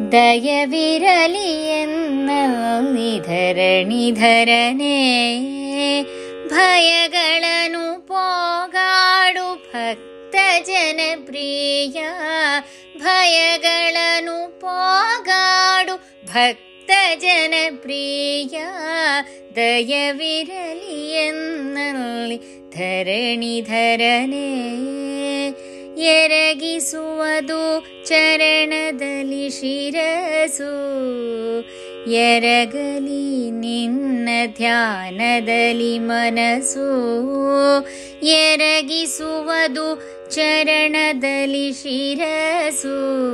ದಯವಿರಲಿ ಎನ್ನಲ್ಲಿ ಧರಣಿಧರನೇ ಭಯಗಳನ್ನು ಪೋಗಾಡು ಭಕ್ತ ಜನಪ್ರಿಯ ಭಯಗಳನ್ನು ಪೋಗಾಡು ಭಕ್ತ ಜನಪ್ರಿಯ ದಯವಿರಲಿ ಎನ್ನಲ್ಲಿ ಧರಣಿಧರನೇ ಎರಗಿಸುವುದು ಚರಣದಲ್ಲಿ ಶಿರಸು ಎರಗಲಿ ನಿನ್ನ ಧ್ಯಾನದಲ್ಲಿ ಮನಸ್ಸು ಎರಗಿಸುವುದು ಚರಣದಲ್ಲಿ ಶಿರಸು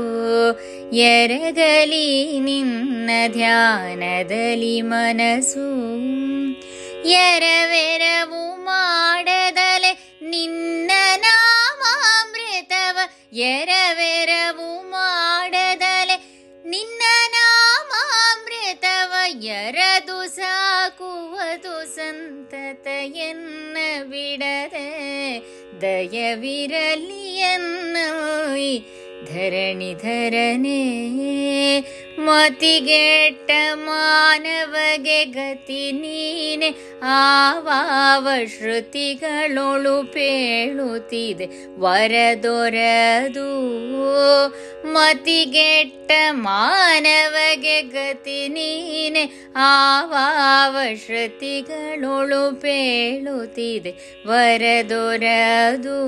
ಎರಗಲಿ ನಿನ್ನ ಧ್ಯಾನದಲ್ಲಿ ಮನಸ್ಸು ಎರವೆರವು ಮಾಡದಲೆ ನಿನ್ನ ನಾಮಾಮೃತವ ಎರವೆರವು ಮಾಡದಲೆ ನಿನ್ನ ನಾಮಾಮೃತವ ಎರದು ಸಾಕುವುದು ಸಂತತ ಎನ್ನ ಬಿಡದೆ ದಯವಿರಲಿ ಎನ್ನೋಯ್ ಧರಣಿಧರನೇ ಮತಿಗೆಟ್ಟ ಮಾನವಗೆ ಗತಿ ನೀನೆ ಆವಾವ ಶ್ರುತಿಗಳೊಳು ಪೇಳುತ್ತಿದೆ ವರದೊರದು ಮತಿಗೆಟ್ಟ ಮಾನವಗೆ ಗತಿ ನೀನೆ ಆವಾವ ಶ್ರುತಿಗಳೊಳು ಪೇಳುತ್ತಿದೆ ವರದೊರದು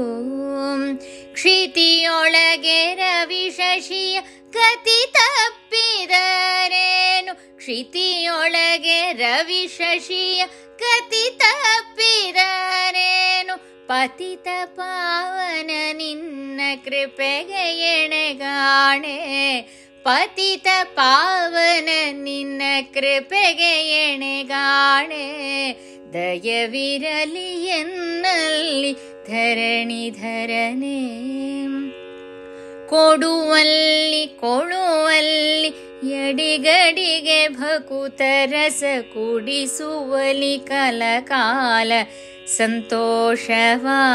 ಕ್ಷಿತಿಯೊಳಗೆ ರವಿ ಶಶಿಯ ಗತಿ ತಪ್ಪಿದರೇನು ಕ್ಷಿತಿಯೊಳಗೆ ರವಿ ಶಶಿಯ ಗತಿ ತಪ್ಪಿದರೇನು ಪತಿತ ಪಾವನ ನಿನ್ನ ಕೃಪೆಗೆ ಎಣೆಗಾಣೆ ಪತಿತ ಪಾವನ ನಿನ್ನ ಕೃಪೆಗೆ ಎಣೆಗಾಣೆ ದಯವಿರಲಿ ಎನ್ನಲ್ಲಿ ಧರಣಿಧರನೇ ಕೊಡುವಲ್ಲಿ ಕೊಡುವಲ್ಲಿ ಎಡಿಗಡಿಗೆ ಭಕುತ ರಸ ಕುಡಿಸುವಲಿ ಕಲಕಾಲ ಸಂತೋಷವಾ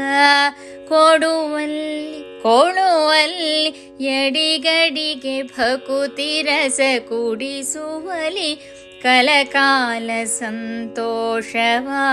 ಕೊಡುವಲ್ಲಿ ಕೊಡುವಲ್ಲಿ ಎಡಿಗಡಿಗೆ ಭಕುತಿ ರಸ ಕುಡಿಸುವಲಿ ಕಲಕಾಲ ಸಂತೋಷವಾ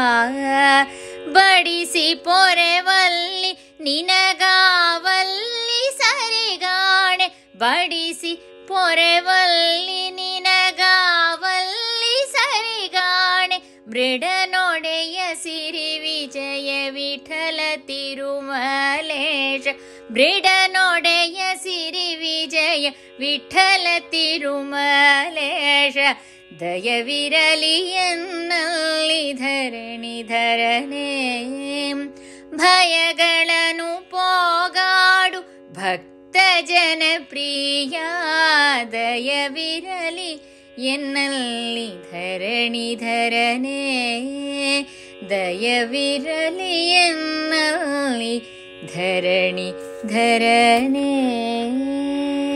ಬಡಿಸಿ ಪೊರೆವಲ್ಲಿ ನಿನಗಾವಲ್ಲಿ ಸರಿಗಾಣೆ ಬಡಿಸಿ ಪೊರೆವಲ್ಲಿ ನಿನಗಾವಲ್ಲಿ ಸರಿಗಾಣೆ ಮೃಡನೊಡೆಯ ಸಿರಿ ವಿಜಯ ವಿಠಲ ತಿರುಮಲೇಶ ಮೃಡನೊಡೆಯ ಸಿರಿ ವಿಜಯ ವಿಠಲ ತಿರುಮಲೇಶ ದಯವಿರಲಿ ಎನ್ನಲ್ಲಿ ಧರಣಿಧರನೇ ಭಯಗಳನ್ನು ಪೋಗಾಡು ಭಕ್ತ ಜನಪ್ರಿಯ ದಯವಿರಲಿ ಎನ್ನಲ್ಲಿ ಧರಣಿಧರನೇ ದಯವಿರಲಿ ಎನ್ನಲ್ಲಿ ಧರಣಿ ಧರನೇ